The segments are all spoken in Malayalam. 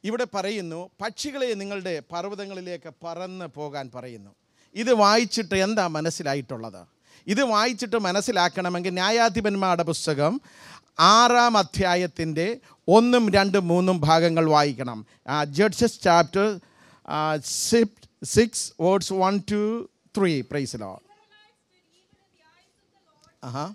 ഇവിടെ പറയുന്നു പക്ഷികളെ നിങ്ങളുടെ പർവ്വതങ്ങളിലേക്ക് പറന്ന് പോകാൻ പറയുന്നു ഇത് വായിച്ചിട്ട് എന്താ മനസ്സിലായിട്ടുള്ളത് ഇത് വായിച്ചിട്ട് മനസ്സിലാക്കണമെങ്കിൽ ന്യായാധിപന്മാരുടെ പുസ്തകം ആറാം അധ്യായത്തിൻ്റെ ഒന്നും രണ്ടും മൂന്നും ഭാഗങ്ങൾ വായിക്കണം judges chapter six words one two three praise lord ആഹാ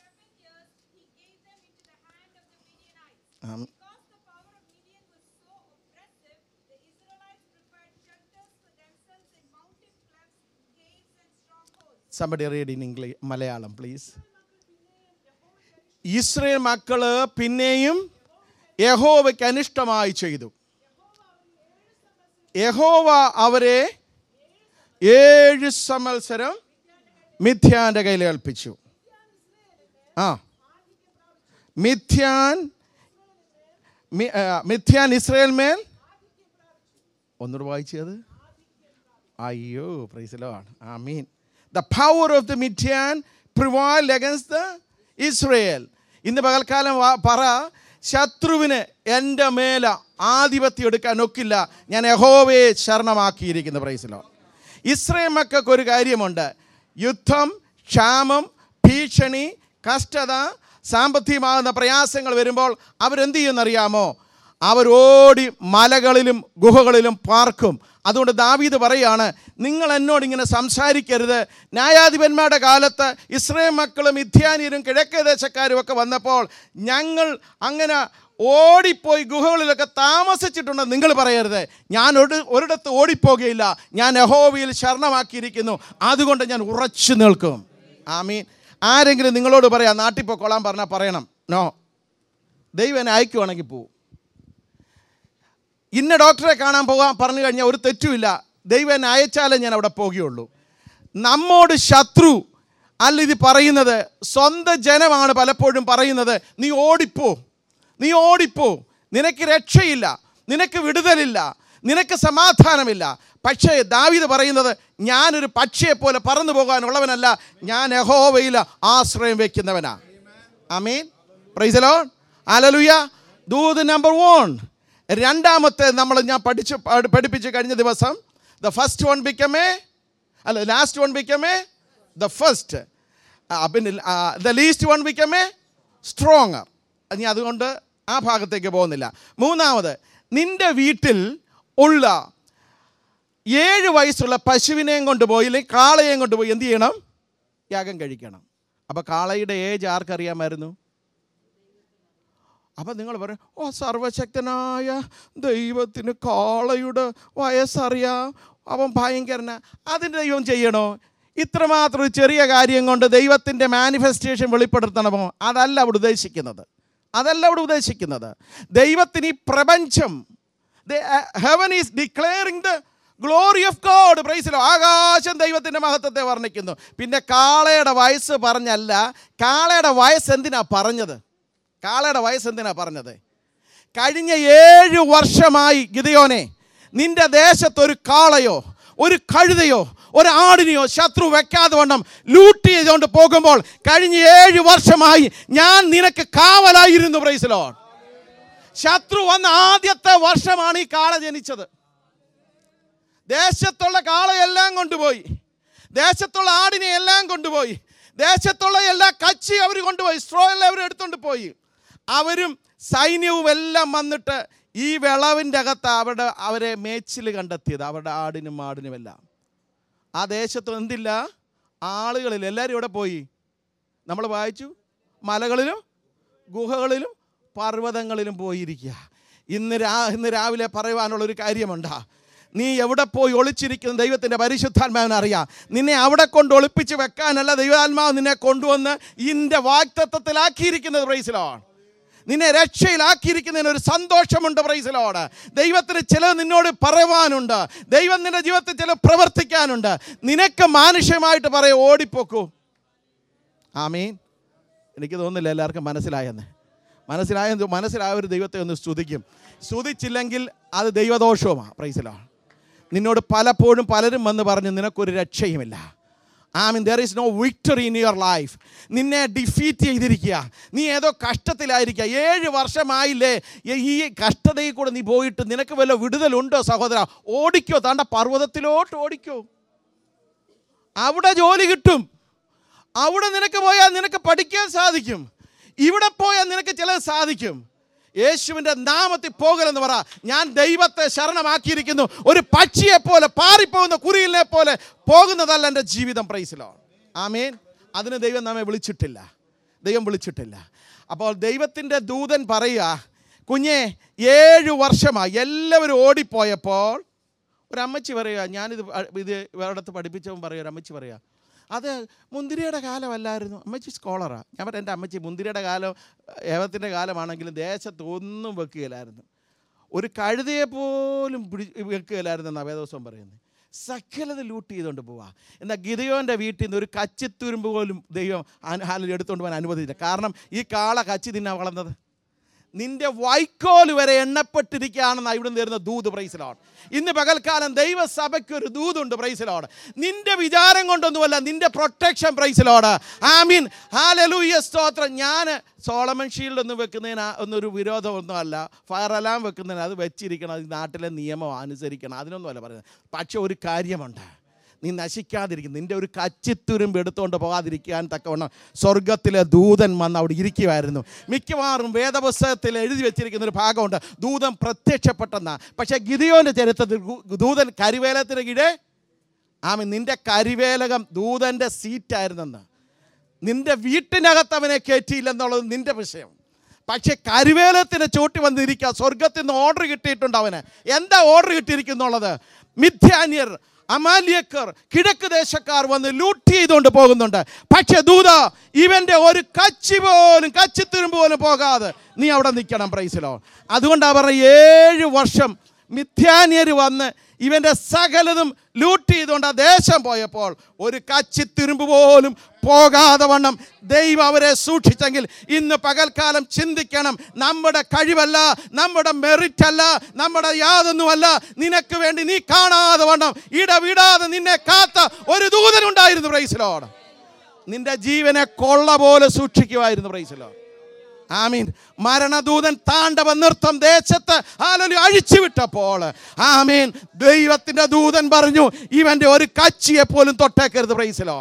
Um, Because the power of Midian was so oppressive, the Israelites prepared shelters for themselves in mountain clefts, caves, and strongholds. somebody read in English, Malayalam please Israel മക്കള് പിന്നെയും യഹോവയ്ക്ക് അനിഷ്ടമായി ചെയ്തു യഹോവ അവരെ ഏഴ് സംവത്സരം മിഥ്യാന്റെ കയ്യിൽ ഏൽപ്പിച്ചു ആ മിഥ്യാൻ മി- ആ, മിഥ്യാൻ ഇസ്രയേൽ മേൽ ഒന്നുകൂടെ വായിച്ചത് അയ്യോ പ്രൈസലാണ് ആ mean the power of the Midian prevailed against the Israel ഇന്ന് പകൽക്കാലം വാ- പറ ശത്രുവിന് എൻ്റെ മേല ആധിപത്യം എടുക്കാൻ ഒക്കില്ല ഞാൻ യഹോവയെ ശരണമാക്കിയിരിക്കുന്നു പ്രൈസിലോ ഇസ്രയേൽ മക്കൾക്ക് ഒരു കാര്യമുണ്ട് യുദ്ധം ക്ഷാമം ഭീഷണി കഷ്ടത സാമ്പത്തികമാകുന്ന പ്രയാസങ്ങൾ വരുമ്പോൾ അവരെന്ത് ചെയ്യുമെന്നറിയാമോ അവരോടി മലകളിലും ഗുഹകളിലും പാർക്കും അതുകൊണ്ട് ദാവീദ് പറയാണ് നിങ്ങൾ എന്നോട് ഇങ്ങനെ സംസാരിക്കരുത് ന്യായാധിപന്മാരുടെ കാലത്ത് ഇസ്രയേൽ മക്കളും ഇത്യാനിയരും കിഴക്കേ ദേശക്കാരും ഒക്കെ വന്നപ്പോൾ ഞങ്ങൾ അങ്ങനെ ഓടിപ്പോയി ഗുഹകളിലൊക്കെ താമസിച്ചിട്ടുണ്ടെന്ന് നിങ്ങൾ പറയരുത് ഞാൻ ഒരു ഒരിടത്ത് ഓടിപ്പോകുകയില്ല ഞാൻ യഹോവയിൽ ശരണമാക്കിയിരിക്കുന്നു അതുകൊണ്ട് ഞാൻ ഉറച്ചു നിൽക്കും ആമീൻ ആരെങ്കിലും നിങ്ങളോട് പറയാം നാട്ടിൽ പൊക്കോളാൻ പറഞ്ഞാൽ പറയണം നോ ദൈവം എന്നെ അയക്കുവാണെങ്കിൽ പോവും ഇന്ന ഡോക്ടറെ കാണാൻ പോകാൻ പറഞ്ഞു കഴിഞ്ഞാൽ ഒരു തെറ്റുമില്ല ദൈവം എന്നെ അയച്ചാലേ ഞാൻ അവിടെ പോകുകയുള്ളൂ നമ്മോട് ശത്രു അല്ല ഇത് പറയുന്നത് സ്വന്തം ജനമാണ് പലപ്പോഴും പറയുന്നത് നീ ഓടിപ്പോ നീ ഓടിപ്പോ നിനക്ക് രക്ഷയില്ല നിനക്ക് വിടുതലില്ല നിനക്ക് സമാധാനമില്ല പക്ഷേ ദാവീദ് പറയുന്നത് ഞാനൊരു പക്ഷിയെ പോലെ പറന്നു പോകാനുള്ളവനല്ല ഞാൻ യഹോവയിൽ ആശ്രയം വയ്ക്കുന്നവനാ അമീൻ പ്രൈസലോ അലലുയ ദൂത് നമ്പർ വൺ രണ്ടാമത്തെ നമ്മൾ ഞാൻ പഠിച്ച് പഠി- പഠിപ്പിച്ച് കഴിഞ്ഞ ദിവസം the first one become a അല്ല last one become a the first പിന്നെ the least one become a stronger ഇനി അതുകൊണ്ട് ആ ഭാഗത്തേക്ക് പോകുന്നില്ല മൂന്നാമത് നിന്റെ വീട്ടിൽ ഉള്ള ഏഴ് വയസ്സുള്ള പശുവിനെയും കൊണ്ടുപോയി അല്ലെങ്കിൽ കാളയെയും കൊണ്ടുപോയി എന്ത് ചെയ്യണം യാഗം കഴിക്കണം അപ്പോൾ കാളയുടെ ഏജ് ആർക്കറിയാമായിരുന്നു അപ്പം നിങ്ങൾ പറയും ഓ സർവശക്തനായ ദൈവത്തിന് കാളയുടെ വയസ്സറിയാം അവൻ ഭയങ്കരന അതിന് ദൈവം ചെയ്യണോ ഇത്രമാത്രം ഒരു ചെറിയ കാര്യം കൊണ്ട് ദൈവത്തിൻ്റെ മാനിഫെസ്റ്റേഷൻ വെളിപ്പെടുത്തണമോ അതല്ല അവിടെ ഉദ്ദേശിക്കുന്നത് അതല്ല അവിടെ ഉദ്ദേശിക്കുന്നത് ദൈവത്തിന് ഈ പ്രപഞ്ചം heaven is declaring the glory of God praise lord ആകാശം ദൈവത്തിൻ്റെ മഹത്വത്തെ വർണ്ണിക്കുന്നു പിന്നെ കാളയുടെ വയസ്സ് പറഞ്ഞല്ല കാളയുടെ വയസ്സ് എന്തിനാ പറഞ്ഞത് കാളയുടെ വയസ്സ് എന്തിനാ പറഞ്ഞത് കഴിഞ്ഞ ഏഴ് വർഷമായി ഗിതയോനെ നിന്റെ ദേശത്തൊരു കാളയോ ഒരു കഴുതയോ ഒരു ആടിനെയോ ശത്രു വെക്കാതെ വണ്ണം ലൂട്ട് ചെയ്തുകൊണ്ട് പോകുമ്പോൾ കഴിഞ്ഞ ഏഴ് വർഷമായി ഞാൻ നിനക്ക് കാവലായിരുന്നു പ്രൈസിലോ ശത്രു വന്ന ആദ്യത്തെ വർഷമാണ് ഈ കാള ജനിച്ചത് ദേശത്തുള്ള കാളയെല്ലാം കൊണ്ടുപോയി ദേശത്തുള്ള ആടിനെ എല്ലാം കൊണ്ടുപോയി ദേശത്തുള്ള എല്ലാ കച്ചി അവർ കൊണ്ടുപോയി സ്ട്രോ എല്ലാം അവർ എടുത്തുകൊണ്ട് പോയി അവരും സൈന്യവും എല്ലാം വന്നിട്ട് ഈ വിളവിൻ്റെ അകത്ത് അവരുടെ അവരെ മേച്ചിൽ കണ്ടെത്തിയത് അവരുടെ ആടിനും ആടിനും എല്ലാം ആ ദേശത്ത് എന്തില്ല ആളുകളിൽ എല്ലാവരും ഇവിടെ പോയി നമ്മൾ വായിച്ചു മലകളിലും ഗുഹകളിലും പർവ്വതങ്ങളിലും പോയിരിക്കുക ഇന്ന് രാ ഇന്ന് രാവിലെ പറയുവാനുള്ള ഒരു കാര്യമുണ്ടാ നീ എവിടെ പോയി ഒളിച്ചിരിക്കുന്ന ദൈവത്തിൻ്റെ പരിശുദ്ധാത്മാവിനെ അറിയാം നിന്നെ അവിടെ കൊണ്ട് ഒളിപ്പിച്ച് വെക്കാനല്ല ദൈവാത്മാവ് നിന്നെ കൊണ്ടുവന്ന് ഇൻ്റെ വാക്തത്വത്തിലാക്കിയിരിക്കുന്നത് പ്രൈസിലാണ് നിന്നെ രക്ഷയിലാക്കിയിരിക്കുന്നതിന് ഒരു സന്തോഷമുണ്ട് പ്രൈസിലോട് ദൈവത്തിന് ചിലത് നിന്നോട് പറയുവാനുണ്ട് ദൈവം നിന്റെ ജീവിതത്തിൽ ചില പ്രവർത്തിക്കാനുണ്ട് നിനക്ക് മാനുഷ്യമായിട്ട് പറയും ഓടിപ്പോക്കൂ ആമീൻ എനിക്ക് തോന്നുന്നില്ല എല്ലാവർക്കും മനസ്സിലായെന്ന് മനസ്സിലായ മനസ്സിലായ ഒരു ദൈവത്തെ ഒന്ന് സ്തുതിക്കും സ്തുതിച്ചില്ലെങ്കിൽ അത് ദൈവദോഷവുമാണ് പ്രൈസിലാണ് നിന്നോട് പലപ്പോഴും പലരും വന്ന് പറഞ്ഞു നിനക്കൊരു രക്ഷയുമില്ല I mean there is no victory in your life നിന്നെ ഡിഫീറ്റ് ചെയ്തിരിക്കുക നീ ഏതോ കഷ്ടത്തിലായിരിക്കുക ഏഴ് വർഷമായില്ലേ ഈ- ഈ കഷ്ടതയിൽ കൂടെ നീ പോയിട്ട് നിനക്ക് വല്ല വിടുതലുണ്ടോ സഹോദര ഓടിക്കോ താണ്ട പർവ്വതത്തിലോട്ട് ഓടിക്കോ അവിടെ ജോലി കിട്ടും അവിടെ നിനക്ക് പോയാൽ നിനക്ക് പഠിക്കാൻ സാധിക്കും ഇവിടെ പോയാൽ നിനക്ക് ചിലത് സാധിക്കും യേശുവിൻ്റെ നാമത്തിൽ പോകലെന്ന് പറ ഞാൻ ദൈവത്തെ ശരണമാക്കിയിരിക്കുന്നു ഒരു പക്ഷിയെ പോലെ പാറിപ്പോകുന്ന കുറിയിലെ പോലെ പോകുന്നതല്ല എൻ്റെ ജീവിതം പ്രൈസിലോ ആമേൻ അതിന് ദൈവം നമ്മെ വിളിച്ചിട്ടില്ല ദൈവം വിളിച്ചിട്ടില്ല അപ്പോൾ ദൈവത്തിൻ്റെ ദൂതൻ പറയുക കുഞ്ഞെ ഏഴു വർഷമായി എല്ലാവരും ഓടിപ്പോയപ്പോൾ ഒരു അമ്മച്ചി പറയുക ഞാനിത് പ- ഇത് ഇവരടുത്ത് പഠിപ്പിച്ചവൻ പറയുക ഒരു അമ്മച്ചി പറയുക അത് മുന്തിരിയുടെ കാലമല്ലായിരുന്നു അമ്മച്ചി സ്കോളറാണ് ഞാൻ പറയാം എൻ്റെ അമ്മച്ചി മുന്തിരിയുടെ കാലം ഏവത്തിൻ്റെ കാലമാണെങ്കിലും ദേശത്ത് ഒന്നും വെക്കുകയില്ലായിരുന്നു ഒരു കഴുതയെ പോലും പിടി വെക്കുകയില്ലായിരുന്നു എന്നാണ് വേദോത്സവം പറയുന്നത് സകലത് ലൂട്ട് ചെയ്തുകൊണ്ട് പോവാ എന്നാൽ ഗിതയോൻ്റെ വീട്ടിൽ നിന്ന് ഒരു കച്ചിത്തുരുമ്പ് പോലും ദൈവം അന- ഹാലിൽ എടുത്തുകൊണ്ട് പോകാൻ അനുവദിച്ചില്ല കാരണം ഈ കാള കച്ചി തിന്നാൻ വളർന്നത് നിന്റെ വൈക്കോൽ വരെ എണ്ണപ്പെട്ടിരിക്കുകയാണെന്ന് ഇവിടുന്ന് തരുന്ന ദൂത് പ്രൈസിലോട് ഇന്ന് പകൽക്കാലം ദൈവസഭയ്ക്ക് ഒരു ദൂതുണ്ട് പ്രൈസിലോട് നിന്റെ വിചാരം കൊണ്ടൊന്നുമല്ല നിന്റെ പ്രൊട്ടക്ഷൻ പ്രൈസിലോട് ആമീൻ ഹാലലൂയ സ്തോത്രം ഞാൻ സോളമൻ ഷീൽഡ് ഒന്നും വെക്കുന്നതിന് ആ- ഒന്നൊരു വിരോധമൊന്നും അല്ല ഫയർ അലാം വെക്കുന്നതിന് അത് വെച്ചിരിക്കണം അത് നാട്ടിലെ നിയമം അനുസരിക്കണം അതിനൊന്നുമല്ല പറയുന്നത് പക്ഷെ ഒരു കാര്യമുണ്ട് നീ നശിക്കാതിരിക്കും നിന്റെ ഒരു കച്ചിത്തുരുമ്പ് എടുത്തുകൊണ്ട് പോകാതിരിക്കാൻ തക്കവണ്ണം സ്വർഗത്തിലെ ദൂതൻ വന്ന് അവിടെ ഇരിക്കുമായിരുന്നു മിക്കവാറും വേദപുസ്തകത്തിൽ എഴുതി വെച്ചിരിക്കുന്ന ഒരു ഭാഗമുണ്ട് ദൂതൻ പ്രത്യക്ഷപ്പെട്ടെന്ന പക്ഷേ ഗിതിയോൻ്റെ ചരിത്രത്തിൽ ഗു- ദൂതൻ കരിവേലത്തിന് കീഴേ ആമി നിന്റെ കരിവേലകം ദൂതൻ്റെ സീറ്റായിരുന്നെന്ന് നിന്റെ വീട്ടിനകത്ത് അവനെ കയറ്റിയില്ലെന്നുള്ളത് നിന്റെ വിഷയം പക്ഷെ കരുവേലത്തിന് ചോട്ടി വന്നിരിക്കുക സ്വർഗത്തിൽ നിന്ന് ഓർഡർ കിട്ടിയിട്ടുണ്ട് അവന് എന്താ ഓർഡർ കിട്ടിയിരിക്കുന്നുള്ളത് മിഥ്യാന്യർ അമാലിയക്കർ കിഴക്ക് ദേശക്കാർ വന്ന് ലൂട്ട് ചെയ്തുകൊണ്ട് പോകുന്നുണ്ട് പക്ഷെ ദൂത ഇവന്റെ ഒരു കച്ചി പോലും കച്ചിത്തുരുമ്പ് പോലും പോകാതെ നീ അവിടെ നിൽക്കണം പ്രൈസിലോ അതുകൊണ്ടാണ് പറഞ്ഞ ഏഴ് വർഷം മിഥ്യാന്യർ വന്ന് ഇവൻ്റെ സകലതും ലൂട്ട് ചെയ്തുകൊണ്ട് ആ ദേശം പോയപ്പോൾ ഒരു കച്ചിത്തിരുമ്പ് പോലും പോകാതെ വണ്ണം ദൈവം അവരെ സൂക്ഷിച്ചെങ്കിൽ ഇന്ന് പകൽക്കാലം ചിന്തിക്കണം നമ്മുടെ കഴിവല്ല നമ്മുടെ മെറിറ്റ് അല്ല നമ്മുടെ യാതൊന്നുമല്ല നിനക്ക് വേണ്ടി നീ കാണാതെ വണ്ണം ഇടവിടാതെ നിന്നെ കാത്ത ഒരു ദൂതനുണ്ടായിരുന്നു പ്രൈസിലോട് നിന്റെ ജീവനെ കൊള്ള പോലെ സൂക്ഷിക്കുമായിരുന്നു പ്രൈസിലോട് ആമീൻ മരണദൂതൻ താണ്ഡവ നൃത്തം ദേശത്ത് ആലൊലി അഴിച്ചുവിട്ടപ്പോൾ ആമീൻ ദൈവത്തിന്റെ ദൂതൻ പറഞ്ഞു ഇവന്റെ ഒരു കച്ചിയെ പോലും തൊട്ടേക്കരുത് പ്രൈസിലോ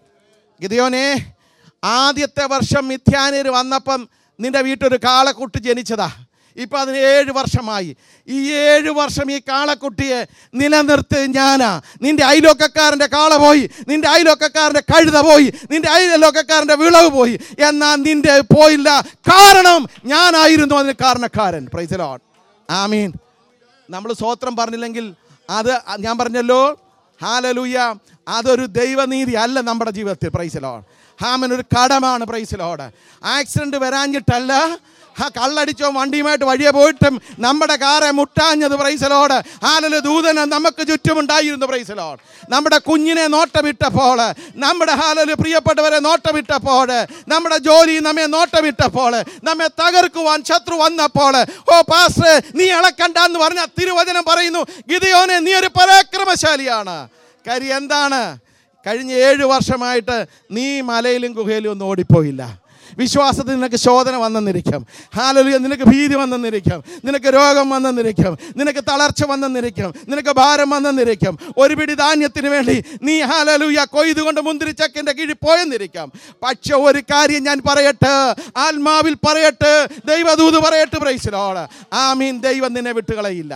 ഗിദിയോനെ ആദ്യത്തെ വർഷം മിഥ്യാനര് വന്നപ്പം നിന്റെ വീട്ടൊരു കാളക്കുട്ടി ജനിച്ചതാ ഇപ്പം അതിന് ഏഴ് വർഷമായി ഈ ഏഴ് വർഷം ഈ കാളക്കുട്ടിയെ നിലനിർത്തി ഞാനാ നിന്റെ അയലോക്കക്കാരൻ്റെ കാള പോയി നിന്റെ അയലോക്കക്കാരൻ്റെ കഴുത പോയി നിന്റെ അയലോക്കക്കാരൻ്റെ വിളവ് പോയി എന്നാൽ നിന്റെ പോയില്ല കാരണം ഞാനായിരുന്നു അതിന് കാരണക്കാരൻ പ്രൈസലോൺ ആമീൻ നമ്മൾ സ്വോത്രം പറഞ്ഞില്ലെങ്കിൽ അത് ഞാൻ പറഞ്ഞല്ലോ ഹാലലൂയ അതൊരു ദൈവനീതി അല്ല നമ്മുടെ ജീവിതത്തിൽ പ്രൈസലോട് ഹാമൻ ഒരു കടമാണ് പ്രൈസലോട് ആക്സിഡൻറ്റ് വരാഞ്ഞിട്ടല്ല ആ കള്ളടിച്ചോ വണ്ടിയുമായിട്ട് വഴിയെ പോയിട്ടും നമ്മുടെ കാറെ മുട്ടാഞ്ഞത് പ്രൈസലോട് ഹാലല് ദൂതന് നമുക്ക് ചുറ്റുമുണ്ടായിരുന്നു പ്രൈസലോട് നമ്മുടെ കുഞ്ഞിനെ നോട്ടമിട്ടപ്പോൾ നമ്മുടെ ഹാലല് പ്രിയപ്പെട്ടവരെ നോട്ടമിട്ടപ്പോൾ നമ്മുടെ ജോലി നമ്മെ നോട്ടമിട്ടപ്പോൾ നമ്മെ തകർക്കുവാൻ ശത്രു വന്നപ്പോൾ ഓ പാസ്റ്റർ നീ ഇളക്കണ്ട എന്ന് പറഞ്ഞ തിരുവചനം പറയുന്നു ഗിതയോനെ നീ ഒരു പരാക്രമശാലിയാണ് കാര്യം എന്താണ് കഴിഞ്ഞ ഏഴ് വർഷമായിട്ട് നീ മലയിലും ഗുഹയിലും ഒന്നും ഓടിപ്പോയില്ല വിശ്വാസത്തിൽ നിനക്ക് ശോധന വന്നെന്നിരിക്കും ഹാലലുയ നിനക്ക് ഭീതി വന്നെന്നിരിക്കും നിനക്ക് രോഗം വന്നെന്നിരിക്കും നിനക്ക് തളർച്ച വന്നെന്നിരിക്കും നിനക്ക് ഭാരം വന്നെന്നിരിക്കും ഒരു പിടി ധാന്യത്തിന് വേണ്ടി നീ ഹാലലുയ കൊയ്തുകൊണ്ട് മുന്തിരിച്ചക്കിൻ്റെ കീഴിൽ പോയെന്നിരിക്കാം പക്ഷെ ഒരു കാര്യം ഞാൻ പറയട്ടെ ആത്മാവിൽ പറയട്ടെ ദൈവദൂത് പറയട്ടെ പ്രൈസിലോട് ആമീൻ ദൈവം നിന്നെ വിട്ടുകളയില്ല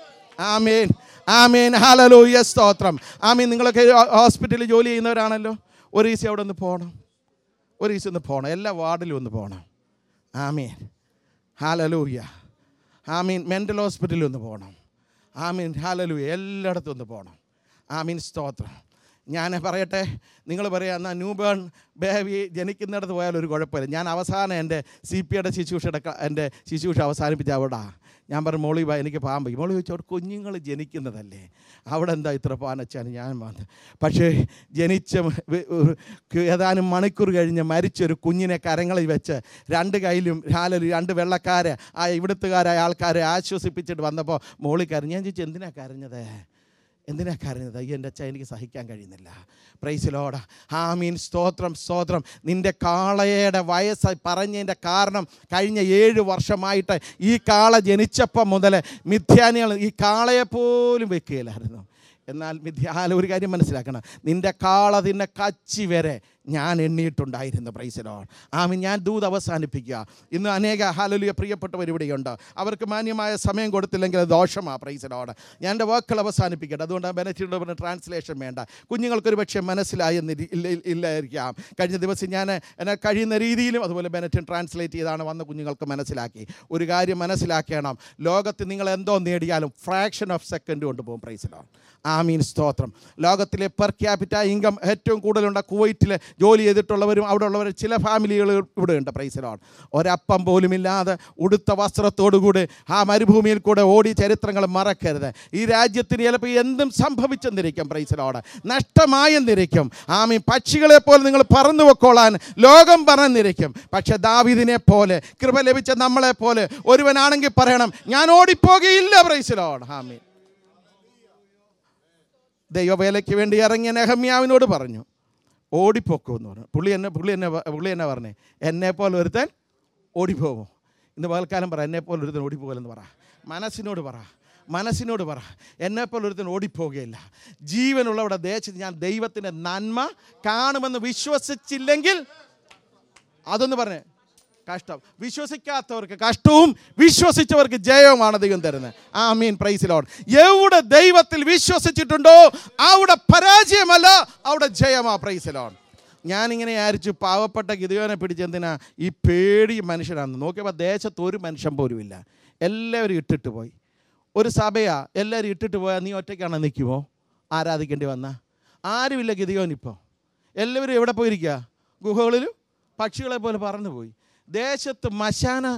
ആമീൻ ആമീൻ ഹാലലൂയ സ്തോത്രം ആമീൻ നിങ്ങളൊക്കെ ഹോസ്പിറ്റലിൽ ജോലി ചെയ്യുന്നവരാണല്ലോ ഒരു ഈസി അവിടെ ഒന്ന് പോകണം ഒരു ഈസി ഒന്ന് പോകണം എല്ലാ വാർഡിലും ഒന്ന് പോകണം ആമീൻ ഹാലലൂയ ആമീൻ മെൻ്റൽ ഹോസ്പിറ്റലിൽ ഒന്ന് പോകണം ആമീൻ ഹാലലൂയ എല്ലായിടത്തും ഒന്ന് പോകണം ആമീൻ സ്തോത്രം ഞാൻ പറയട്ടെ നിങ്ങൾ പറയാം എന്നാൽ ന്യൂ ബേൺ ബേബി ജനിക്കുന്നിടത്ത് പോയാൽ ഒരു കുഴപ്പമില്ല ഞാൻ അവസാനം എൻ്റെ സി പി യുടെ ശുശ്രൂഷയുടെ ക- എൻ്റെ ശുശ്രൂഷ അവസാനിപ്പിച്ച അവിടെ ഞാൻ പറഞ്ഞു മോളി വാ എനിക്ക് പാൻ വയ്ക്കും മോളി ചോദിച്ചു അവിടെ കുഞ്ഞുങ്ങൾ ജനിക്കുന്നതല്ലേ അവിടെ എന്താ ഇത്ര പാനച്ചാണ് ഞാൻ വന്നത് പക്ഷേ ജനിച്ച മ- വെ- ഒരു ഏതാനും മണിക്കൂർ കഴിഞ്ഞ് മരിച്ചൊരു കുഞ്ഞിനെ കരങ്ങളിൽ വെച്ച് രണ്ട് കയ്യിലും ഹാലൊരു രണ്ട് വെള്ളക്കാരെ ആ ഇവിടുത്തുകാരായ ആൾക്കാരെ ആശ്വസിപ്പിച്ചിട്ട് വന്നപ്പോൾ മോളി കരഞ്ഞു ഞാൻ ചോദിച്ചു എന്തിനാ കരഞ്ഞത് എന്തിനാ കരഞ്ഞത് അയ്യോ എൻ്റെ അച്ഛ എനിക്ക് സഹിക്കാൻ കഴിയുന്നില്ല പ്രൈസിലോട ആ മീൻ സ്തോത്രം സ്തോത്രം നിൻ്റെ കാളയുടെ വയസ്സ് പറഞ്ഞതിൻ്റെ കാരണം കഴിഞ്ഞ ഏഴ് വർഷമായിട്ട് ഈ കാള ജനിച്ചപ്പം മുതൽ മിഥ്യാനികൾ ഈ കാളയെ പോലും വെക്കുകയില്ലായിരുന്നു എന്നാൽ മിഥ്യാല ഒരു കാര്യം മനസ്സിലാക്കണം നിൻ്റെ കാള തിന്നെ കച്ചി വരെ ഞാൻ എണ്ണിയിട്ടുണ്ടായിരുന്നു പ്രൈസിലോൺ ആമി ഞാൻ ദൂത് അവസാനിപ്പിക്കുക ഇന്ന് അനേക ഹാലലിയ പ്രിയപ്പെട്ടവർ ഇവിടെയുണ്ട് അവർക്ക് മാന്യമായ സമയം കൊടുത്തില്ലെങ്കിൽ അത് ദോഷമാണ് പ്രൈസിലോട് ഞാൻ എൻ്റെ വാക്കുകൾ അവസാനിപ്പിക്കട്ടെ അതുകൊണ്ട് ബെനറ്റിയുടെ പറഞ്ഞ ട്രാൻസ്ലേഷൻ വേണ്ട കുഞ്ഞുങ്ങൾക്കൊരു പക്ഷേ മനസ്സിലായെന്ന് ഇരി- ഇല്ല ഇല്ലായിരിക്കാം കഴിഞ്ഞ ദിവസം ഞാൻ എന്നെ കഴിയുന്ന രീതിയിലും അതുപോലെ ബെനറ്റിൻ ട്രാൻസ്ലേറ്റ് ചെയ്താണ് വന്ന കുഞ്ഞുങ്ങൾക്ക് മനസ്സിലാക്കി ഒരു കാര്യം മനസ്സിലാക്കണം ലോകത്ത് നിങ്ങൾ എന്തോ നേടിയാലും ഫ്രാക്ഷൻ ഓഫ് സെക്കൻഡ് കൊണ്ട് പോകും പ്രൈസിലോൺ ആമീൻ സ്തോത്രം ലോകത്തിലെ പെർ ക്യാപിറ്റ ഇൻകം ഏറ്റവും കൂടുതലുണ്ട് കുവൈറ്റിൽ ജോലി ചെയ്തിട്ടുള്ളവരും അവിടെ ഉള്ളവർ ചില ഫാമിലികൾ ഇവിടെ ഉണ്ട് പ്രൈസിലോൺ ഒരപ്പം പോലുമില്ലാതെ ഉടുത്ത വസ്ത്രത്തോടുകൂടി ആ മരുഭൂമിയിൽ കൂടെ ഓടി ചരിത്രങ്ങൾ മറക്കരുത് ഈ രാജ്യത്തിന് ചിലപ്പോൾ എന്തും സംഭവിച്ചെന്നിരിക്കും പ്രൈസിലോട് നഷ്ടമായെന്നിരിക്കും ആമീൻ പക്ഷികളെ പോലെ നിങ്ങൾ പറന്നു വെക്കോളാൻ ലോകം പറഞ്ഞിരിക്കും പക്ഷെ ദാവിദിനെ പോലെ കൃപ ലഭിച്ച നമ്മളെ പോലെ ഒരുവനാണെങ്കിൽ പറയണം ഞാൻ ഓടിപ്പോകയില്ല പ്രൈസിലോട് ആമീൻ ദൈവവേലയ്ക്ക് വേണ്ടി ഇറങ്ങിയ നെഹമ്യാവിനോട് പറഞ്ഞു ഓടിപ്പോക്കോ എന്ന് പറഞ്ഞു പുള്ളി എന്നെ പുള്ളി എന്നെ പ- പുള്ളി എന്നെ പറഞ്ഞേ എന്നെ പോലെ ഒരുത്തൻ ഓടിപ്പോകുമോ ഇന്ന് പകൽക്കാലം പറ എന്നെ പോലെ ഒരുത്തൻ ഓടിപ്പോകലെന്ന് പറ മനസ്സിനോട് പറ മനസ്സിനോട് പറ എന്നെ പോലെ ഒരുത്തൻ ഓടിപ്പോകുകയില്ല ജീവനുള്ളവിടെ ദേശത്ത് ഞാൻ ദൈവത്തിൻ്റെ നന്മ കാണുമെന്ന് വിശ്വസിച്ചില്ലെങ്കിൽ അതൊന്ന് പറഞ്ഞേ കഷ്ടം വിശ്വസിക്കാത്തവർക്ക് കഷ്ടവും വിശ്വസിച്ചവർക്ക് ജയവുമാണ് ദൈവം തരുന്നത് ആ മീൻ പ്രൈസിലോട് എവിടെ ദൈവത്തിൽ വിശ്വസിച്ചിട്ടുണ്ടോ അവിടെ പരാജയമല്ല അവിടെ ജയമാ പ്രൈസിലോൺ ഞാനിങ്ങനെ ആയിരിച്ചു പാവപ്പെട്ട ഗിതയോനെ പിടിച്ചെന്തിനാ ഈ പേടി മനുഷ്യനാണെന്ന് നോക്കിയപ്പോൾ ദേശത്ത് ഒരു മനുഷ്യൻ പോലും ഇല്ല എല്ലാവരും ഇട്ടിട്ട് പോയി ഒരു സഭയാ എല്ലാവരും ഇട്ടിട്ട് പോയാൽ നീ ഒറ്റയ്ക്കാണ് നിൽക്കുമോ ആരാധിക്കേണ്ടി വന്ന ആരുമില്ല ഗിതയോനിപ്പോൾ എല്ലാവരും എവിടെ പോയിരിക്കുക ഗുഹകളിലും പക്ഷികളെ പോലെ പറന്നു പോയി ദേശത്ത് മശാന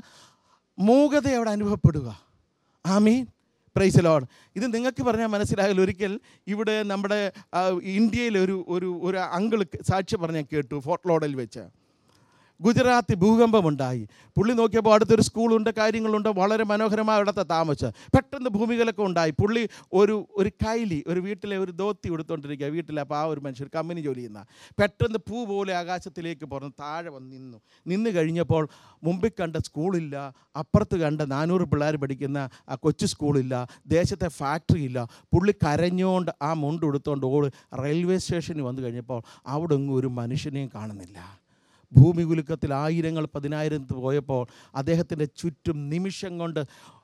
മൂകത അവിടെ അനുഭവപ്പെടുക ആമീൻ പ്രൈസ് ലോഡ് ഇത് നിങ്ങൾക്ക് പറഞ്ഞാൽ മനസ്സിലായാലും ഒരിക്കൽ ഇവിടെ നമ്മുടെ ആ, ഇന്ത്യയിലെ ഒരു ഒരു ഒരു അങ്കിൾ സാക്ഷി പറഞ്ഞാൽ കേട്ടു ഫോർട്ട് ലോഡിൽ വെച്ച് ഗുജറാത്ത് ഭൂകമ്പമുണ്ടായി പുള്ളി നോക്കിയപ്പോൾ അടുത്തൊരു സ്കൂളുണ്ട് കാര്യങ്ങളുണ്ട് വളരെ മനോഹരമായ ഇടത്തെ താമസിച്ച് പെട്ടെന്ന് ഭൂമികലൊക്കെ ഉണ്ടായി പുള്ളി ഒരു ഒരു കൈലി ഒരു വീട്ടിലെ ഒരു ധോത്തി എടുത്തുകൊണ്ടിരിക്കുക വീട്ടിലെ അപ്പോൾ ആ ഒരു മനുഷ്യർ കമ്പനി ജോലി ചെയ്യുന്ന പെട്ടെന്ന് പൂ പോലെ ആകാശത്തിലേക്ക് പുറന്ന് താഴെ വന്ന് നിന്നു നിന്ന് കഴിഞ്ഞപ്പോൾ മുമ്പിൽ കണ്ട സ്കൂളില്ല അപ്പുറത്ത് കണ്ട നാനൂറ് പിള്ളേർ പഠിക്കുന്ന ആ കൊച്ചു സ്കൂളില്ല ദേശത്തെ ഫാക്ടറി ഇല്ല പുള്ളി കരഞ്ഞുകൊണ്ട് ആ മുണ്ട് എടുത്തുകൊണ്ട് ഓട് റെയിൽവേ സ്റ്റേഷനിൽ വന്നു കഴിഞ്ഞപ്പോൾ അവിടെ ഒന്നും ഒരു മനുഷ്യനെയും കാണുന്നില്ല ഭൂമി കുലുക്കത്തിൽ ആയിരങ്ങൾ പതിനായിരത്ത് പോയപ്പോൾ അദ്ദേഹത്തിൻ്റെ ചുറ്റും നിമിഷം കൊണ്ട്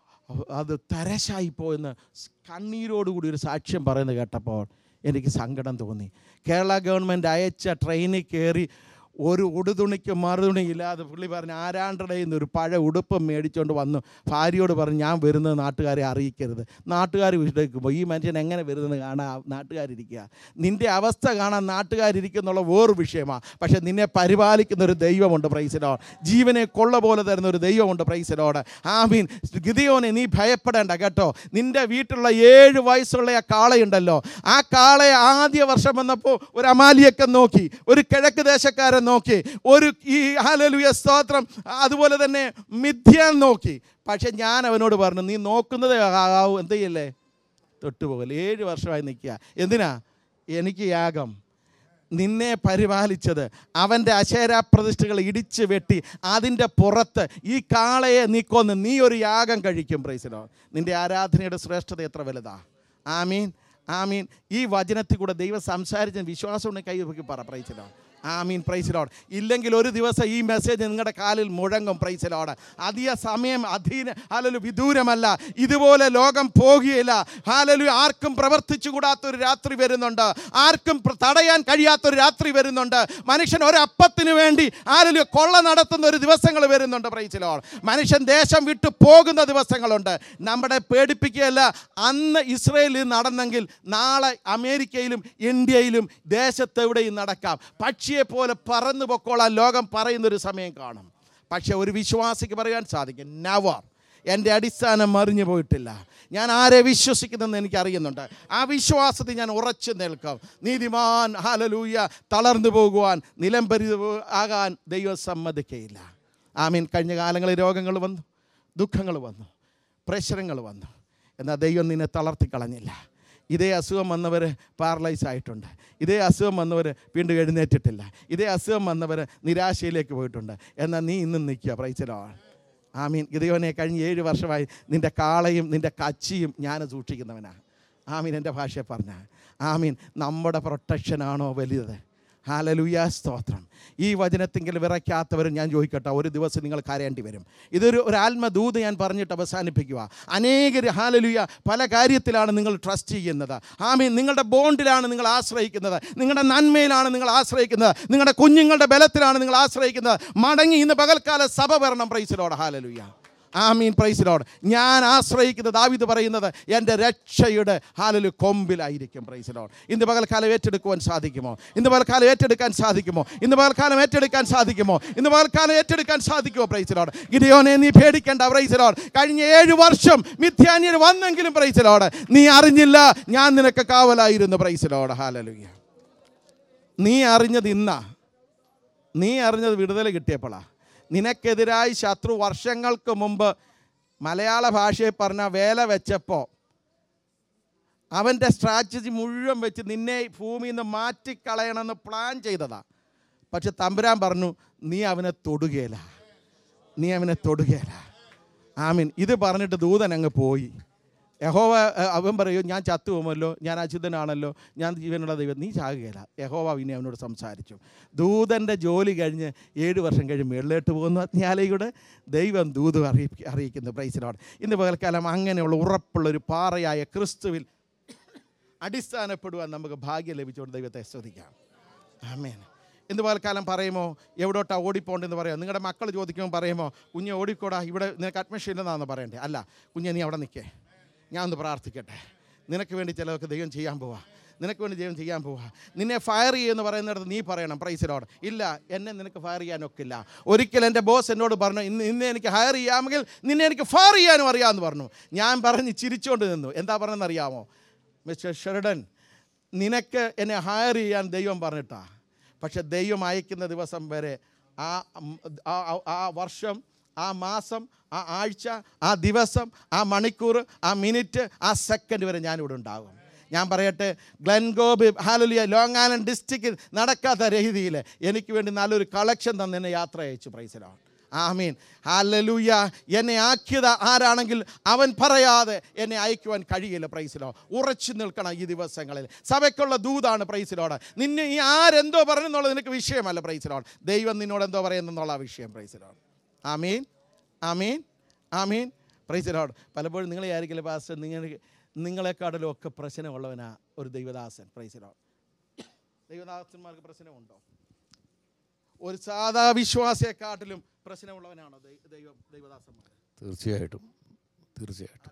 അത് തരശായി പോയെന്ന് കണ്ണീരോടുകൂടി ഒരു സാക്ഷ്യം പറയുന്നത് കേട്ടപ്പോൾ എനിക്ക് സങ്കടം തോന്നി കേരള ഗവൺമെൻറ് അയച്ച ട്രെയിനിൽ കയറി ഒരു ഉടുതുണിക്ക് മറുതുണിയില്ലാതെ പുള്ളി പറഞ്ഞ് ആരാണ്ടടയിൽ നിന്ന് ഒരു പഴയ ഉടുപ്പ് മേടിച്ചുകൊണ്ട് വന്നു ഭാര്യയോട് പറഞ്ഞു ഞാൻ വരുന്നത് നാട്ടുകാരെ അറിയിക്കരുത് നാട്ടുകാർ വിഷയിക്കുമ്പോൾ ഈ മനുഷ്യൻ എങ്ങനെ വരുന്നത് കാണാൻ നാട്ടുകാരിരിക്കുക നിൻ്റെ അവസ്ഥ കാണാൻ നാട്ടുകാരിരിക്കുന്നുള്ള വേറൊരു വിഷയമാണ് പക്ഷേ നിന്നെ പരിപാലിക്കുന്ന ഒരു ദൈവമുണ്ട് പ്രൈസിലോട് ജീവനെ കൊള്ള പോലെ തരുന്ന ഒരു ദൈവമുണ്ട് പ്രൈസിലോട് ആമീൻ ഗിതിയോനെ നീ ഭയപ്പെടേണ്ട കേട്ടോ നിൻ്റെ വീട്ടിലുള്ള ഏഴ് വയസ്സുള്ള ആ കാളയുണ്ടല്ലോ ആ കാളയെ ആദ്യ വർഷം വന്നപ്പോൾ ഒരു അമാലിയൊക്കെ നോക്കി ഒരു കിഴക്ക് ദേശക്കാരൻ നോക്കി ഒരു ഈ ഹാലലുയ സ്തോത്രം അതുപോലെ തന്നെ മിഥ്യാൻ നോക്കി പക്ഷെ ഞാൻ അവനോട് പറഞ്ഞു നീ നോക്കുന്നത് ആവും എന്ത് ചെയ്യല്ലേ തൊട്ടുപോകല്ലേ ഏഴ് വർഷമായി നിൽക്കുക എന്തിനാ എനിക്ക് യാഗം നിന്നെ പരിപാലിച്ചത് അവൻ്റെ അശേരാപ്രതിഷ്ഠകൾ ഇടിച്ച് വെട്ടി അതിൻ്റെ പുറത്ത് ഈ കാളയെ നീ കൊന്ന് നീ ഒരു യാഗം കഴിക്കും പ്രൈസിലോ നിൻ്റെ ആരാധനയുടെ ശ്രേഷ്ഠത എത്ര വലുതാ ആമീൻ ആമീൻ ഈ വചനത്തിൽ കൂടെ ദൈവം സംസാരിച്ച വിശ്വാസം ഉണ്ടെങ്കിൽ കൈ നോക്കി പറ പ്രൈസിലോ ആമീൻ പ്രൈസിലോട് ഇല്ലെങ്കിൽ ഒരു ദിവസം ഈ മെസ്സേജ് നിങ്ങളുടെ കാലിൽ മുഴങ്ങും പ്രൈസിലോട് അധിക സമയം അധീന ഹാലലു വിദൂരമല്ല ഇതുപോലെ ലോകം പോകുകയില്ല ഹാലലു ആർക്കും പ്രവർത്തിച്ചു കൂടാത്തൊരു രാത്രി വരുന്നുണ്ട് ആർക്കും പ്ര- തടയാൻ കഴിയാത്തൊരു രാത്രി വരുന്നുണ്ട് മനുഷ്യൻ ഒരപ്പത്തിന് വേണ്ടി ഹാലലു കൊള്ള നടത്തുന്ന ഒരു ദിവസങ്ങൾ വരുന്നുണ്ട് പ്രൈസിലോട് മനുഷ്യൻ ദേശം വിട്ടു പോകുന്ന ദിവസങ്ങളുണ്ട് നമ്മുടെ പേടിപ്പിക്കുകയല്ല അന്ന് ഇസ്രയേലിൽ നടന്നെങ്കിൽ നാളെ അമേരിക്കയിലും ഇന്ത്യയിലും ദേശത്തെവിടെയും നടക്കാം പക്ഷിയെ പോലെ പറന്നു പൊക്കോളാൻ ലോകം പറയുന്നൊരു സമയം കാണും പക്ഷെ ഒരു വിശ്വാസിക്ക് പറയാൻ സാധിക്കും നവർ എൻ്റെ അടിസ്ഥാനം മറിഞ്ഞു പോയിട്ടില്ല ഞാൻ ആരെ വിശ്വസിക്കുന്നെന്ന് എനിക്ക് അറിയുന്നുണ്ട് ആ വിശ്വാസത്തിൽ ഞാൻ ഉറച്ചു നിൽക്കും നീതിമാൻ ഹാലലൂയ തളർന്നു പോകുവാൻ നിലംപരി ആകാൻ ദൈവം സമ്മതിക്കയില്ല ആമീൻ കഴിഞ്ഞ കാലങ്ങളിൽ രോഗങ്ങൾ വന്നു ദുഃഖങ്ങൾ വന്നു പ്രശ്നങ്ങൾ വന്നു എന്നാൽ ദൈവം നിന്നെ തളർത്തി കളഞ്ഞില്ല ഇതേ അസുഖം വന്നവർ പാരലൈസ് ആയിട്ടുണ്ട് ഇതേ അസുഖം വന്നവർ വീണ്ടും എഴുന്നേറ്റിട്ടില്ല ഇതേ അസുഖം വന്നവർ നിരാശയിലേക്ക് പോയിട്ടുണ്ട് എന്നാൽ നീ ഇന്നും നിൽക്കുക പ്രൈച്ചലോ ആമീൻ ഗിതയോനെ കഴിഞ്ഞ ഏഴ് വർഷമായി നിൻ്റെ കാളയും നിൻ്റെ കച്ചിയും ഞാൻ സൂക്ഷിക്കുന്നവനാണ് ആമീൻ എൻ്റെ ഭാഷയെ പറഞ്ഞ ആമീൻ നമ്മുടെ പ്രൊട്ടക്ഷനാണോ വലുത് ഹാലലുയ സ്തോത്രം ഈ വചനത്തെങ്കിൽ വിറയ്ക്കാത്തവരും ഞാൻ ചോദിക്കട്ടെ ഒരു ദിവസം നിങ്ങൾ കരയേണ്ടി വരും ഇതൊരു ഒരു ആത്മദൂത് ഞാൻ പറഞ്ഞിട്ട് അവസാനിപ്പിക്കുക അനേകർ ഹാലലുയ പല കാര്യത്തിലാണ് നിങ്ങൾ ട്രസ്റ്റ് ചെയ്യുന്നത് ആമീൻ നിങ്ങളുടെ ബോണ്ടിലാണ് നിങ്ങൾ ആശ്രയിക്കുന്നത് നിങ്ങളുടെ നന്മയിലാണ് നിങ്ങൾ ആശ്രയിക്കുന്നത് നിങ്ങളുടെ കുഞ്ഞുങ്ങളുടെ ബലത്തിലാണ് നിങ്ങൾ ആശ്രയിക്കുന്നത് മടങ്ങി ഇന്ന് പകൽക്കാല സഭ വരണം പ്രൈസിലോട് ഹാലലുയ ആമീൻ പ്രൈസിലോട് ഞാൻ ആശ്രയിക്കുന്നത് ദാവിദ് പറയുന്നത് എൻ്റെ രക്ഷയുടെ ഹാലലു കൊമ്പിലായിരിക്കും പ്രൈസിലോട് ഇന്ന് പകൽക്കാലം ഏറ്റെടുക്കുവാൻ സാധിക്കുമോ ഇന്ന് പകൽക്കാലം ഏറ്റെടുക്കാൻ സാധിക്കുമോ ഇന്ന് പകൽക്കാലം ഏറ്റെടുക്കാൻ സാധിക്കുമോ ഇന്ന് പകൽക്കാലം ഏറ്റെടുക്കാൻ സാധിക്കുമോ പ്രൈസിലോട് ഗിരിയോനെ നീ പേടിക്കേണ്ട പ്രൈസിലോട് കഴിഞ്ഞ ഏഴ് വർഷം മിഥ്യാന്യർ വന്നെങ്കിലും പ്രൈസിലോട് നീ അറിഞ്ഞില്ല ഞാൻ നിനക്ക് കാവലായിരുന്നു പ്രൈസിലോട് ഹാലലുയ്യ നീ അറിഞ്ഞത് ഇന്നാ നീ അറിഞ്ഞത് വിടുതൽ കിട്ടിയപ്പോഴാ നിനക്കെതിരായി ശത്രു വർഷങ്ങൾക്ക് മുമ്പ് മലയാള ഭാഷയിൽ പറഞ്ഞ വേല വെച്ചപ്പോൾ അവൻ്റെ സ്ട്രാറ്റജി മുഴുവൻ വെച്ച് നിന്നെ ഭൂമിയിൽ നിന്ന് മാറ്റിക്കളയണമെന്ന് പ്ലാൻ ചെയ്തതാ പക്ഷെ തമ്പുരാൻ പറഞ്ഞു നീ അവനെ തൊടുകയില്ല നീ അവനെ തൊടുകയില്ല ആമീൻ ഇത് പറഞ്ഞിട്ട് ദൂതൻ അങ്ങ് പോയി യഹോവ ഏ, അവൻ പറയും ഞാൻ ചത്തു പോകുമല്ലോ ഞാൻ അച്യുതനാണല്ലോ ഞാൻ ജീവനുള്ള ദൈവം നീ ചാകുകയില്ല യഹോവ പിന്നെ അവനോട് സംസാരിച്ചു ദൂതൻ്റെ ജോലി കഴിഞ്ഞ് ഏഴ് വർഷം കഴിഞ്ഞ് മേളിലോട്ട് പോകുന്ന അജ്ഞാലയുടെ ദൈവം ദൂത് അറിയിക്ക അറിയിക്കുന്നു പ്രൈസിനോട് ഇന്ന് പകൽക്കാലം അങ്ങനെയുള്ള ഉറപ്പുള്ള ഒരു പാറയായ ക്രിസ്തുവിൽ അടിസ്ഥാനപ്പെടുവാൻ നമുക്ക് ഭാഗ്യം ലഭിച്ചുകൊണ്ട് ദൈവത്തെ സ്തുതിക്കാം ആമേൻ ഇന്ന് പകൽക്കാലം പറയുമോ എവിടോട്ടാ ഓടിപ്പോണ്ടെന്ന് പറയാം നിങ്ങളുടെ മക്കൾ ചോദിക്കുമ്പോൾ പറയുമോ കുഞ്ഞ് ഓടിക്കോടാ ഇവിടെ നിനക്ക് അഡ്മിഷൻ ഇല്ലെന്നാന്ന് പറയണ്ടേ അല്ല കുഞ്ഞെ നീ അവിടെ നിൽക്കേ ഞാൻ ഒന്ന് പ്രാർത്ഥിക്കട്ടെ നിനക്ക് വേണ്ടി ചിലതൊക്കെ ദൈവം ചെയ്യാൻ പോവാ നിനക്ക് വേണ്ടി ദൈവം ചെയ്യാൻ പോവാ നിന്നെ ഫയർ ചെയ്യുമെന്ന് പറയുന്നിടത്ത് നീ പറയണം പ്രൈസിനോട് ഇല്ല എന്നെ നിനക്ക് ഫയർ ചെയ്യാനൊക്കില്ല ഒരിക്കൽ എൻ്റെ ബോസ് എന്നോട് പറഞ്ഞു ഇന്ന് ഇന്ന് എനിക്ക് ഹയർ ചെയ്യാമെങ്കിൽ നിന്നെ എനിക്ക് ഫയർ ചെയ്യാനും അറിയാമെന്ന് പറഞ്ഞു ഞാൻ പറഞ്ഞ് ചിരിച്ചുകൊണ്ട് നിന്നു എന്താ പറഞ്ഞതെന്ന് അറിയാമോ മിസ്റ്റർ ഷെർഡൻ നിനക്ക് എന്നെ ഹയർ ചെയ്യാൻ ദൈവം പറഞ്ഞിട്ടാ പക്ഷെ ദൈവം അയക്കുന്ന ദിവസം വരെ ആ ഉം, ആ ആ- ആ വർഷം ആ മാസം ആ ആഴ്ച ആ ദിവസം ആ മണിക്കൂർ ആ മിനിറ്റ് ആ സെക്കൻഡ് വരെ ഞാനിവിടെ ഉണ്ടാകും ഞാൻ പറയട്ടെ ഗ്ലെൻഗോബ് ഹാലുലിയ ലോങ് ആലൻഡ് ഡിസ്ട്രിക്റ്റിൽ നടക്കാത്ത രീതിയിൽ എനിക്ക് വേണ്ടി നല്ലൊരു കളക്ഷൻ തന്നെ എന്നെ യാത്ര അയച്ചു പ്രൈസിലാണ് ആമീൻ ഹാലലൂയ എന്നെ ആക്കിയത് ആരാണെങ്കിൽ അവൻ പറയാതെ എന്നെ അയക്കുവാൻ കഴിയില്ല പ്രൈസിലോ ഉറച്ചു നിൽക്കണം ഈ ദിവസങ്ങളിൽ സഭയ്ക്കുള്ള ദൂതാണ് പ്രൈസിലോട് നിന്നെ ഈ ആരെന്തോ പറഞ്ഞെന്നുള്ളത് നിനക്ക് വിഷയമല്ല പ്രൈസിലോട് ദൈവം നിന്നോട് എന്തോ പറയുന്നെന്നുള്ള വിഷയം പ്രൈസിലോട് ആമീൻ ആമീൻ ആമീൻ പ്രൈസിലോട് പലപ്പോഴും നിങ്ങളെ ആയിരിക്കില്ല പാസ്റ്റർ നിങ്ങൾ നിങ്ങളെക്കാട്ടിലും ഒക്കെ പ്രശ്നമുള്ളവനാ ഒരു ദൈവദാസൻ പ്രൈസിലോട് ദൈവദാസന്മാർക്ക് പ്രശ്നമുണ്ടോ ഒരു സാധാ വിശ്വാസിയെക്കാട്ടിലും പ്രശ്നമുള്ളവനാണോ ദൈ- ദൈവം ദൈവദാസന്മാർ തീർച്ചയായിട്ടും തീർച്ചയായിട്ടും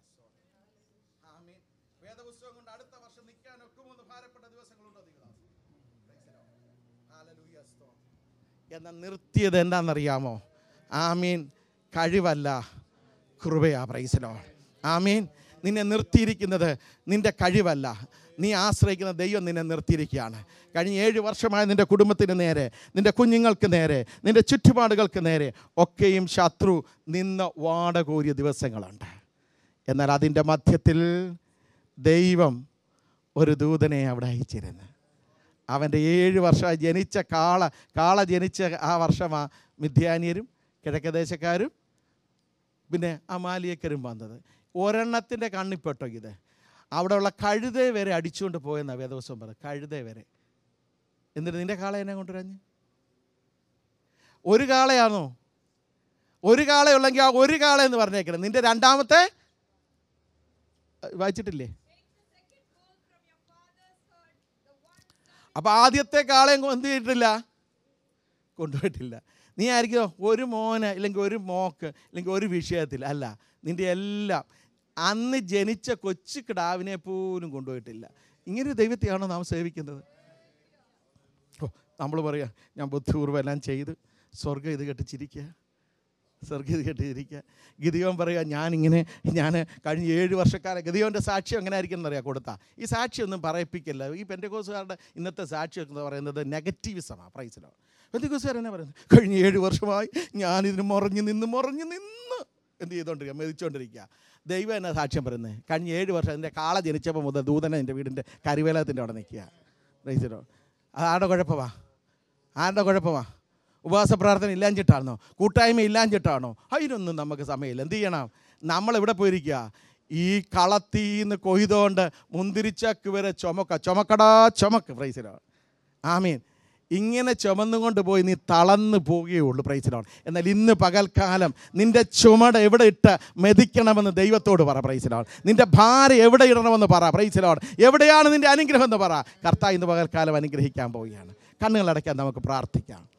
ആമീൻ. വേദപുസ്തകം കൊണ്ട് അടുത്ത വർഷം നിൽക്കാൻ ഒക്കുമെന്ന് ഭാരപ്പെട്ട ദിവസങ്ങളുണ്ടോ ദൈവദാസൻ? Praise the Lord. Hallelujah, സ്തോത്രം. എന്നാൽ നിർത്തിയത് എന്താണെന്നറിയാമോ ആമീൻ കഴിവല്ല കൃപയാ പ്രൈസലോ ആമീൻ നിന്നെ നിർത്തിയിരിക്കുന്നത് നിന്റെ കഴിവല്ല നീ ആശ്രയിക്കുന്ന ദൈവം നിന്നെ നിർത്തിയിരിക്കുകയാണ് കഴിഞ്ഞ ഏഴ് വർഷമായി നിന്റെ കുടുംബത്തിന് നേരെ നിന്റെ കുഞ്ഞുങ്ങൾക്ക് നേരെ നിന്റെ ചുറ്റുപാടുകൾക്ക് നേരെ ഒക്കെയും ശത്രു നിന്ന് വാടകോരിയ ദിവസങ്ങളുണ്ട് എന്നാൽ അതിൻ്റെ മധ്യത്തിൽ ദൈവം ഒരു ദൂതനെ അവിടെ അയച്ചിരുന്നു അവൻ്റെ ഏഴ് വർഷമായി ജനിച്ച കാള കാള ജനിച്ച ആ വർഷമാ മിഥ്യാനിയരും കിഴക്കദേശക്കാരും പിന്നെ അമാലിയക്കരും വന്നത് ഒരെണ്ണത്തിൻ്റെ കണ്ണിപ്പെട്ടോ ഇത് അവിടെയുള്ള കഴുതേ വരെ അടിച്ചുകൊണ്ട് പോയെന്നാ വേദവസ്വം പറഞ്ഞത് കഴുതേ വരെ എന്നിട്ട് നിന്റെ കാള എന്നെ കൊണ്ടുവരാഞ്ഞ് ഒരു കാളയാണോ ഒരു കാളയുള്ളെങ്കിൽ ആ ഒരു കാള എന്ന് പറഞ്ഞേക്കണം നിന്റെ രണ്ടാമത്തെ അഹ് വായിച്ചിട്ടില്ലേ അപ്പോൾ ആദ്യത്തെ കാളയും എന്ത് ചെയ്തിട്ടില്ല കൊണ്ടുപോയിട്ടില്ല നീ ആയിരിക്കും ഒരു മോന് ഇല്ലെങ്കിൽ ഒരു മോക്ക് ഇല്ലെങ്കിൽ ഒരു വിഷയത്തിൽ അല്ല നിൻ്റെ എല്ലാം അന്ന് ജനിച്ച കൊച്ചു കിടാവിനെ പോലും കൊണ്ടുപോയിട്ടില്ല ഇങ്ങനെ ഒരു ദൈവത്തെയാണോ നാം സേവിക്കുന്നത് ഓ നമ്മൾ പറയാം ഞാൻ ബുദ്ധിപൂർവ്വം എല്ലാം ചെയ്ത് സ്വർഗം ഇത് കെട്ട് ചിരിക്കുക സ്വർഗം ഇത് കെട്ട് ചിരിക്കുക ഗിതിയോൻ പറയുക ഞാനിങ്ങനെ ഞാൻ കഴിഞ്ഞ ഏഴ് വർഷക്കാലം ഗതിയോൻ്റെ സാക്ഷ്യം എങ്ങനെ ആയിരിക്കും എന്നറിയാം കൊടുത്താ ഈ സാക്ഷിയൊന്നും പറയിപ്പിക്കില്ല ഈ പെൻറ്റകോസുകാരുടെ ഇന്നത്തെ സാക്ഷ്യം എന്ന് പറയുന്നത് നെഗറ്റീവിസമാണ് പ്രൈസിലോ പെൻറ്റകോസുകാർ എന്നാ പറയുന്നത് കഴിഞ്ഞ ഏഴ് വർഷമായി ഞാനിതിന് മുറഞ്ഞു നിന്ന് മുറഞ്ഞു നിന്ന് എന്ത് ചെയ്തുകൊണ്ടിരിക്കുക മെതിച്ചുകൊണ്ടിരിക്കുക ദൈവം എന്നെ സാക്ഷ്യം പറയുന്നത് കഴിഞ്ഞ ഏഴ് വർഷം എൻ്റെ കാള ജനിച്ചപ്പോൾ മുതൽ ദൂതനെ എൻ്റെ വീടിൻ്റെ കരിവേലത്തിൻ്റെ അവിടെ നിൽക്കുക റൈസിലോ അത് ആരുടെ കുഴപ്പമാ ആരുടെ കുഴപ്പമാ ഉപവാസ പ്രാർത്ഥന ഇല്ലാഞ്ഞിട്ടാണോ കൂട്ടായ്മ ഇല്ലാഞ്ഞിട്ടാണോ അതിനൊന്നും നമുക്ക് സമയമില്ല എന്ത് ചെയ്യണം നമ്മളെവിടെ പോയിരിക്കുക ഈ കളത്തീന്ന് കൊയ്തുകൊണ്ട് മുന്തിരിച്ചക്ക് വരെ ചുമക്ക ചുമക്കടാ ചുമക്ക് പ്രൈസിലോ ആമീൻ ഇങ്ങനെ ചുമന്നുകൊണ്ട് പോയി നീ തളർന്നു പോവുകയുള്ളൂ പ്രൈസിലോൺ എന്നാൽ ഇന്ന് പകൽക്കാലം നിന്റെ ചുമട് എവിടെ ഇട്ട് മെതിക്കണമെന്ന് ദൈവത്തോട് പറ പ്രൈസിലോൺ നിന്റെ ഭാര്യ എവിടെ ഇടണമെന്ന് പറ പ്രൈസിലോൺ എവിടെയാണ് നിന്റെ അനുഗ്രഹം എന്ന് പറ കർത്താവ് ഇന്ന് പകൽക്കാലം അനുഗ്രഹിക്കാൻ പോവുകയാണ് കണ്ണുകളടയ്ക്കാൻ നമുക്ക് പ്രാർത്ഥിക്കാം